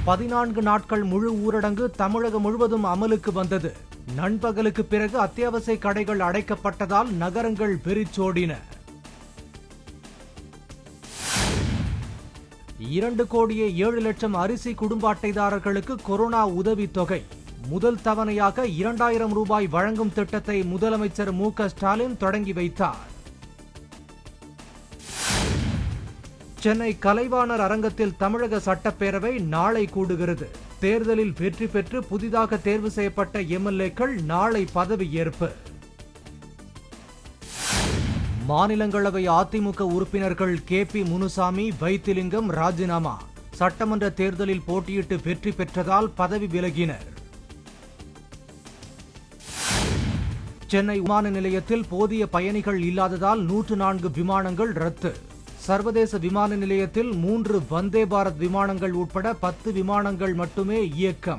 பதினான்கு நாட்கள் முழு ஊரடங்கு தமிழகம் முழுவதும் அமலுக்கு வந்தது நண்பகலுக்கு பிறகு அத்தியாவசிய கடைகள் அடைக்கப்பட்டதால் நகரங்கள் வெறிச்சோடின இரண்டு கோடியே ஏழு லட்சம் அரிசி குடும்ப அட்டைதாரர்களுக்கு கொரோனா உதவித் தொகை முதல் தவணையாக இரண்டாயிரம் ரூபாய் வழங்கும் திட்டத்தை முதலமைச்சர் மு க ஸ்டாலின் தொடங்கி வைத்தார் சென்னை கலைவாணர் அரங்கத்தில் தமிழக சட்டப்பேரவை நாளை கூடுகிறது தேர்தலில் வெற்றி பெற்று புதிதாக தேர்வு செய்யப்பட்ட எம்எல்ஏக்கள் நாளை பதவியேற்பு மாநிலங்களவை அதிமுக உறுப்பினர்கள் கே பி முனுசாமி வைத்திலிங்கம் ராஜினாமா சட்டமன்ற தேர்தலில் போட்டியிட்டு வெற்றி பெற்றதால் பதவி விலகினர் சென்னை விமான நிலையத்தில் போதிய பயணிகள் இல்லாததால் நூற்று நான்கு விமானங்கள் ரத்து சர்வதேச விமான நிலையத்தில் மூன்று வந்தே பாரத் விமானங்கள் உட்பட பத்து விமானங்கள் மட்டுமே இயக்கம்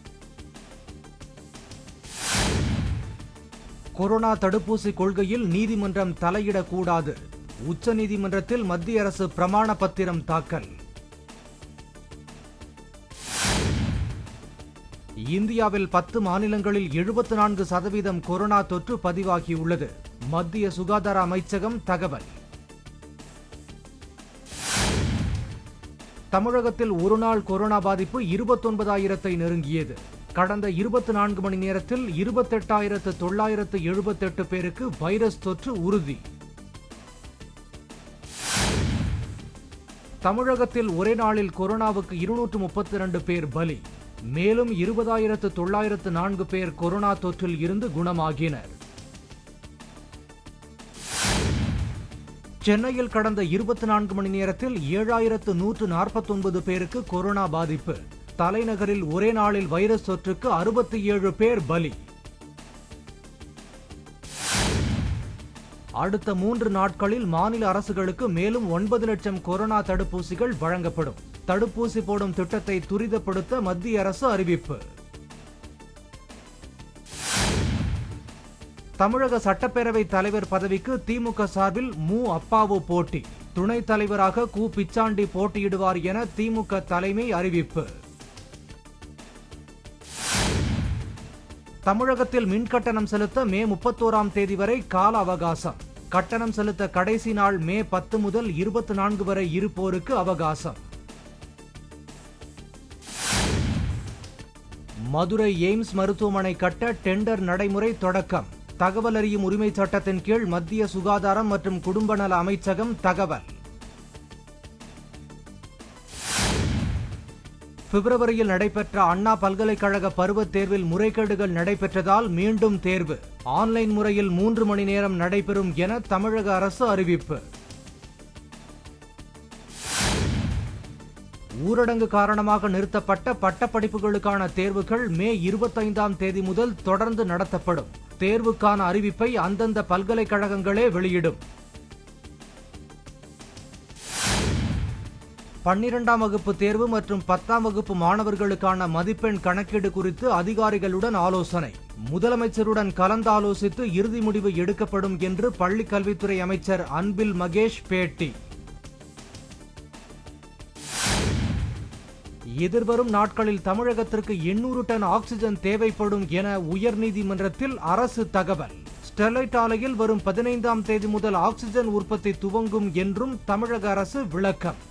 கொரோனா தடுப்பூசி கொள்கையில் நீதிமன்றம் தலையிடக்கூடாது உச்சநீதிமன்றத்தில் மத்திய அரசு பிரமாண பத்திரம் தாக்கல் இந்தியாவில் பத்து மாநிலங்களில் எழுபத்து நான்கு சதவீதம் கொரோனா தொற்று பதிவாகியுள்ளது மத்திய சுகாதார அமைச்சகம் தகவல் தமிழகத்தில் ஒருநாள் கொரோனா பாதிப்பு இருபத்தொன்பதாயிரத்தை நெருங்கியது கடந்த இருபத்தி நான்கு மணி நேரத்தில் இருபத்தெட்டாயிரத்து தொள்ளாயிரத்து எழுபத்தெட்டு பேருக்கு வைரஸ் தொற்று உறுதி தமிழகத்தில் ஒரே நாளில் கொரோனாவுக்கு இருநூற்று முப்பத்தி இரண்டு பேர் பலி மேலும் இருபதாயிரத்து தொள்ளாயிரத்து நான்கு பேர் கொரோனா தொற்றில் இருந்து குணமாகினர் சென்னையில் கடந்த இருபத்தி நான்கு மணி நேரத்தில் ஏழாயிரத்து நூற்று நாற்பத்தொன்பது பேருக்கு கொரோனா பாதிப்பு தலைநகரில் ஒரே நாளில் வைரஸ் தொற்றுக்கு அறுபத்தி ஏழு பேர் பலி அடுத்த மூன்று நாட்களில் மாநில அரசுகளுக்கு மேலும் ஒன்பது லட்சம் கொரோனா தடுப்பூசிகள் வழங்கப்படும் தடுப்பூசி போடும் திட்டத்தை துரிதப்படுத்த மத்திய அரசு அறிவிப்பு தமிழக சட்டப்பேரவை தலைவர் பதவிக்கு திமுக சார்பில் மு அப்பாவு போட்டி துணைத் தலைவராக கு பிச்சாண்டி போட்டியிடுவார் என திமுக தலைமை அறிவிப்பு தமிழகத்தில் மின் கட்டணம் செலுத்த மே முப்பத்தோராம் தேதி வரை கால அவகாசம் கட்டணம் செலுத்த கடைசி நாள் மே பத்து முதல் இருபத்தி நான்கு வரை இருப்போருக்கு அவகாசம் மதுரை எய்ம்ஸ் மருத்துவமனை கட்ட டெண்டர் நடைமுறை தொடக்கம் தகவல் அறியும் உரிமை சட்டத்தின் கீழ் மத்திய சுகாதாரம் மற்றும் குடும்ப நல அமைச்சகம் தகவல் பிப்ரவரியில் நடைபெற்ற அண்ணா பல்கலைக்கழக பருவத் தேர்வில் முறைகேடுகள் நடைபெற்றதால் மீண்டும் தேர்வு ஆன்லைன் முறையில் மூன்று மணி நேரம் நடைபெறும் என தமிழக அரசு அறிவிப்பு ஊரடங்கு காரணமாக நிறுத்தப்பட்ட பட்டப்படிப்புகளுக்கான தேர்வுகள் மே இருபத்தைந்தாம் தேதி முதல் தொடர்ந்து நடத்தப்படும் தேர்வுக்கான அறிவிப்பை அந்தந்த பல்கலைக்கழகங்களே வெளியிடும் பன்னிரெண்டாம் வகுப்பு தேர்வு மற்றும் பத்தாம் வகுப்பு மாணவர்களுக்கான மதிப்பெண் கணக்கீடு குறித்து அதிகாரிகளுடன் ஆலோசனை முதலமைச்சருடன் கலந்தாலோசித்து இறுதி முடிவு எடுக்கப்படும் என்று பள்ளிக் கல்வித்துறை அமைச்சர் அன்பில் மகேஷ் பேட்டி எதிர்வரும் நாட்களில் தமிழகத்திற்கு எண்ணூறு டன் ஆக்சிஜன் தேவைப்படும் என உயர்நீதிமன்றத்தில் அரசு தகவல் ஸ்டெர்லைட் ஆலையில் வரும் பதினைந்தாம் தேதி முதல் ஆக்சிஜன் உற்பத்தி துவங்கும் என்றும் தமிழக அரசு விளக்கம்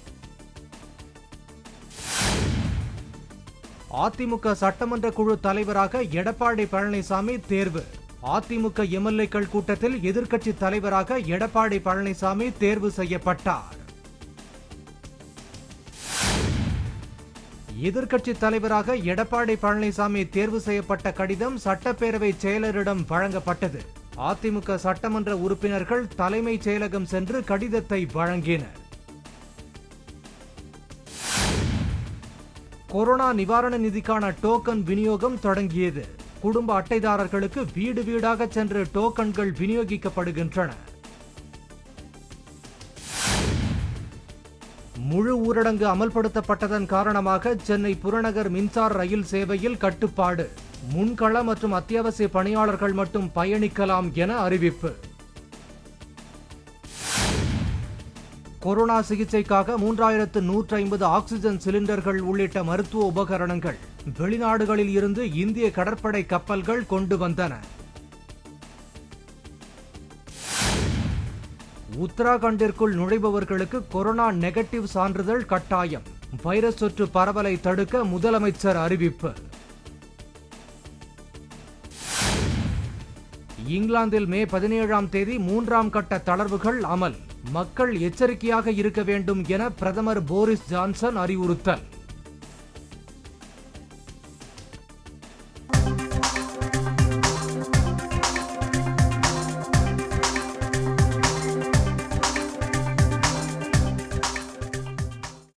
அதிமுக சட்டமன்ற குழு தலைவராக எடப்பாடி பழனிசாமி தேர்வு அதிமுக எம்எல்ஏக்கள் கூட்டத்தில் எதிர்க்கட்சி தலைவராக எடப்பாடி பழனிசாமி தேர்வு செய்யப்பட்டார் எதிர்க்கட்சி தலைவராக எடப்பாடி பழனிசாமி தேர்வு செய்யப்பட்ட கடிதம் சட்டப்பேரவை செயலரிடம் வழங்கப்பட்டது அதிமுக சட்டமன்ற உறுப்பினர்கள் தலைமைச் செயலகம் சென்று கடிதத்தை வழங்கினர் கொரோனா நிவாரண நிதிக்கான டோக்கன் விநியோகம் தொடங்கியது குடும்ப அட்டைதாரர்களுக்கு வீடு வீடாக சென்று டோக்கன்கள் விநியோகிக்கப்படுகின்றன முழு ஊரடங்கு அமல்படுத்தப்பட்டதன் காரணமாக சென்னை புறநகர் மின்சார ரயில் சேவையில் கட்டுப்பாடு முன்கள மற்றும் அத்தியாவசிய பணியாளர்கள் மட்டும் பயணிக்கலாம் என அறிவிப்பு கொரோனா சிகிச்சைக்காக மூன்றாயிரத்து நூற்றி ஐம்பது ஆக்சிஜன் சிலிண்டர்கள் உள்ளிட்ட மருத்துவ உபகரணங்கள் வெளிநாடுகளில் இருந்து இந்திய கடற்படை கப்பல்கள் கொண்டு வந்தன உத்தராகண்டிற்குள் நுழைபவர்களுக்கு கொரோனா நெகட்டிவ் சான்றிதழ் கட்டாயம் வைரஸ் தொற்று பரவலை தடுக்க முதலமைச்சர் அறிவிப்பு இங்கிலாந்தில் மே பதினேழாம் தேதி மூன்றாம் கட்ட தளர்வுகள் அமல் மக்கள் எச்சரிக்கையாக இருக்க வேண்டும் என பிரதமர் போரிஸ் ஜான்சன் அறிவுறுத்தல்